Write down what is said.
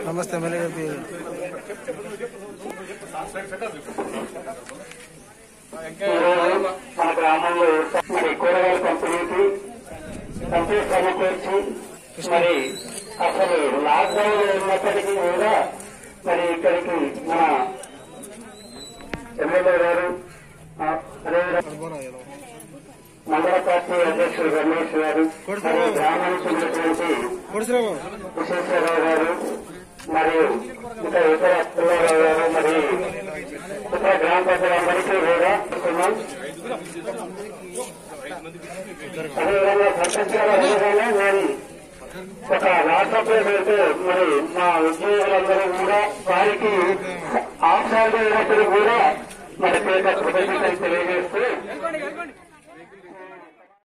నమస్తే ఎమ్మెల్యే గారి పేరు ఈరోజు మన గ్రామంలో మరి కూరగాయల పంపిణీకి పంపిణీ సమకూర్చి మరి అసలు లాక్డౌన్ లో ఉన్నప్పటికీ కూడా మరి ఇక్కడికి మన ఎమ్మెల్యే గారు ఆ, అదేవిధంగా మండల పార్టీ అధ్యక్షుడు రమేష్ గారు మరియు గ్రామానికి ఉన్నటువంటి కొడుసురావు విశ్వేశ్వరరావు గారు మరియు ఇంకా ఇతర పిల్లరావు గారు మరి ఇతర గ్రామ ప్రజలందరికీ కూడా ఇస్తున్నాం. అదేవిధంగా సర్పంచ్ గారు అదేవిధంగా నేను ఒక వాట్సాప్ లో పెడితే మరి మా ఉద్యోగులందరూ కూడా వారికి ఆప్షన్లు అయినప్పుడు కూడా మరి పేద కృతజ్ఞతలు తెలియజేస్తూ